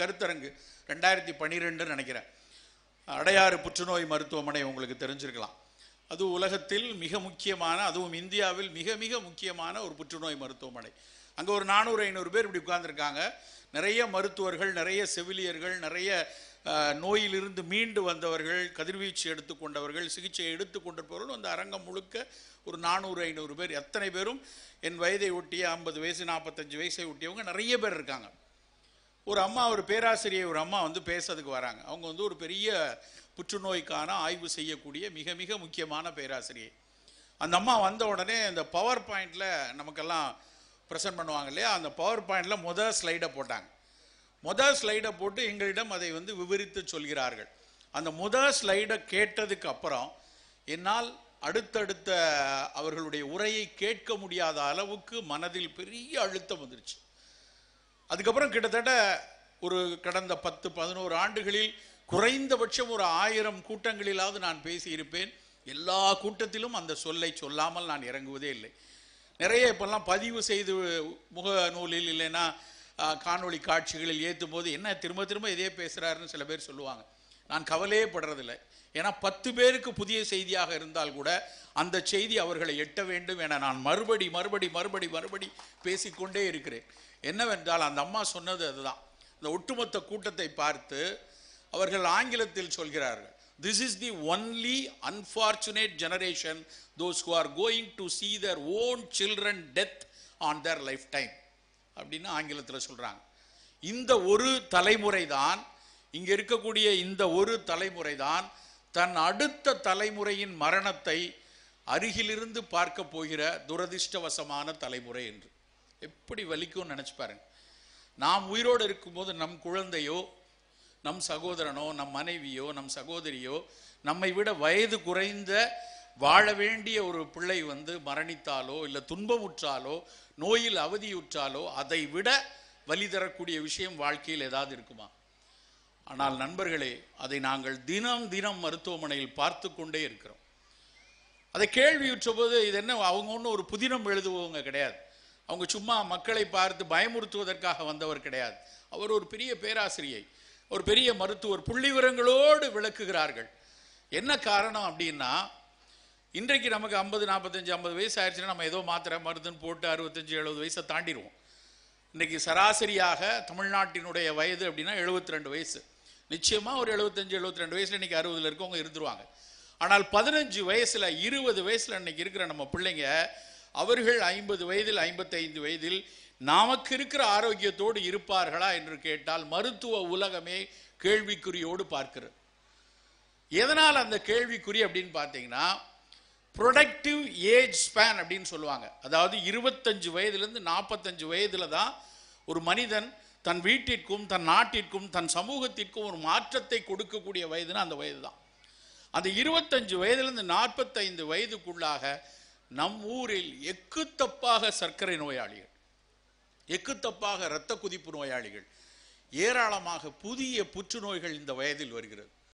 கருத்தரங்கு ரெண்டாயிரத்தி பன்னிரெண்டுன்னு நினைக்கிறேன் அடையாறு புற்றுநோய் மருத்துவமனை உங்களுக்கு தெரிஞ்சிருக்கலாம் அது உலகத்தில் மிக முக்கியமான அதுவும் இந்தியாவில் மிக மிக முக்கியமான ஒரு புற்றுநோய் மருத்துவமனை அங்கே ஒரு நானூறு ஐநூறு பேர் இப்படி உட்கார்ந்திருக்காங்க நிறைய மருத்துவர்கள் நிறைய செவிலியர்கள் நிறைய அஹ், நோயிலிருந்து மீண்டு வந்தவர்கள் கதிர்வீச்சு எடுத்துக்கொண்டவர்கள் சிகிச்சை எடுத்துக்கொண்டிருப்பவர்கள் அந்த அரங்கம் முழுக்க ஒரு நானூறு ஐநூறு பேர் எத்தனை பேரும் என் வயதை ஒட்டிய ஐம்பது வயசு நாற்பத்தஞ்சு வயசை ஒட்டியவங்க நிறைய பேர் இருக்காங்க ஒரு அம்மா ஒரு பேராசிரியர் ஒரு அம்மா வந்து பேசுறதுக்கு வராங்க அவங்க வந்து ஒரு பெரிய புற்றுநோய்க்கான ஆய்வு செய்யக்கூடிய மிக மிக முக்கியமான பேராசிரியை அந்த அம்மா வந்த உடனே இந்த பவர் பாயிண்ட்ல நமக்கெல்லாம் ப்ரெசென்ட் பண்ணுவாங்க இல்லையா அந்த பவர் பாயிண்ட்ல முதல் ஸ்லைடை போட்டாங்க முதல் ஸ்லைடை போட்டு எங்களிடம் அதை வந்து விவரித்து சொல்கிறார்கள் அந்த முதல் ஸ்லைடை கேட்டதுக்கு அப்புறம் என்னால் அடுத்தடுத்த அவர்களுடைய உரையை கேட்க முடியாத அளவுக்கு மனதில் பெரிய அழுத்தம் வந்துருச்சு அதுக்கப்புறம் கிட்டத்தட்ட ஒரு கடந்த பத்து பதினோரு ஆண்டுகளில் குறைந்தபட்சம் ஒரு ஆயிரம் கூட்டங்களிலாவது நான் பேசியிருப்பேன் எல்லா கூட்டத்திலும் அந்த சொல்லை சொல்லாமல் நான் இறங்குவதே இல்லை நிறைய இப்பெல்லாம் பதிவு செய்து முக நூலில் இல்லைன்னா ஆஹ், காணொளி காட்சிகளில் ஏற்றும் போது என்ன திரும்ப திரும்ப இதே பேசுகிறாருன்னு சில பேர் சொல்லுவாங்க நான் கவலையே படுறதில்லை ஏன்னா பத்து பேருக்கு புதிய செய்தியாக இருந்தால் கூட அந்த செய்தி அவர்களை எட்ட வேண்டும் என நான் மறுபடி மறுபடி மறுபடி மறுபடி பேசிக்கொண்டே இருக்கிறேன் என்னவென்றால் அந்த அம்மா சொன்னது அதுதான் இந்த ஒட்டுமொத்த கூட்டத்தை பார்த்து அவர்கள் ஆங்கிலத்தில் சொல்கிறார்கள் this is the only unfortunate generation those who are going to see their own children death on their lifetime அப்படின்னு ஆங்கிலத்தில் சொல்றாங்க இந்த ஒரு தலைமுறை தான் இங்க இருக்கக்கூடிய இந்த ஒரு தலைமுறை தான் தன் அடுத்த தலைமுறையின் மரணத்தை அருகிலிருந்து பார்க்க போகிற துரதிர்ஷ்டவசமான தலைமுறை என்று எப்படி வலிக்கும்னு நினைச்சு பாருங்க நாம் உயிரோடு இருக்கும்போது நம் குழந்தையோ நம் சகோதரனோ நம் மனைவியோ நம் சகோதரியோ நம்மை விட வயது குறைந்த வாழ வேண்டிய ஒரு பிள்ளை வந்து மரணித்தாலோ இல்லை துன்பமுற்றாலோ நோயில் அவதியுற்றாலோ அதை விட வலி தரக்கூடிய விஷயம் வாழ்க்கையில் ஏதாவது இருக்குமா ஆனால் நண்பர்களே அதை நாங்கள் தினம் தினம் மருத்துவமனையில் பார்த்து கொண்டே இருக்கிறோம் அதை கேள்வியுற்ற போது இது என்ன அவங்க ஒன்றும் ஒரு புதினம் எழுதுபவங்க கிடையாது அவங்க சும்மா மக்களை பார்த்து பயமுறுத்துவதற்காக வந்தவர் கிடையாது அவர் ஒரு பெரிய பேராசிரியை ஒரு பெரிய மருத்துவர் புள்ளிவிவரங்களோடு விளக்குகிறார்கள் என்ன காரணம் அப்படின்னா இன்றைக்கு நமக்கு ஐம்பது நாற்பத்தஞ்சு ஐம்பது வயசு ஆயிடுச்சுன்னா நம்ம ஏதோ மாத்திரை மருந்துன்னு போட்டு அறுபத்தஞ்சு எழுபது வயசை தாண்டிடுவோம் இன்னைக்கு சராசரியாக தமிழ்நாட்டினுடைய வயது அப்படின்னா 72 ரெண்டு வயசு நிச்சயமா ஒரு 75 72 ரெண்டு வயசுல இன்னைக்கு அறுபதுல இருக்கவங்க இருந்துருவாங்க ஆனால் பதினஞ்சு வயசுல இருபது வயசுல இன்னைக்கு இருக்கிற நம்ம பிள்ளைங்க அவர்கள் ஐம்பது வயதில் ஐம்பத்தைந்து வயதில் நமக்கு இருக்கிற ஆரோக்கியத்தோடு இருப்பார்களா என்று கேட்டால் மருத்துவ உலகமே கேள்விக்குறியோடு பார்க்கிறது எதனால் அந்த கேள்விக்குறி அப்படின்னு பார்த்தீங்கன்னா ப்ரொடக்டிவ் ஏஜ் ஸ்பேன் அப்படின்னு சொல்லுவாங்க அதாவது இருபத்தஞ்சு வயதிலிருந்து நாற்பத்தஞ்சு வயதுல தான் ஒரு மனிதன் தன் வீட்டிற்கும் தன் நாட்டிற்கும் தன் சமூகத்திற்கும் ஒரு மாற்றத்தை கொடுக்கக்கூடிய வயதுனா அந்த வயது தான் அந்த இருபத்தஞ்சு வயதிலிருந்து நாற்பத்தைந்து வயதுக்குள்ளாக நம் ஊரில் எக்குத்தப்பாக சர்க்கரை நோயாளிகள் எக்குத்தப்பாக இரத்த குதிப்பு நோயாளிகள் ஏராளமாக புதிய புற்றுநோய்கள் இந்த வயதில் வருகிறது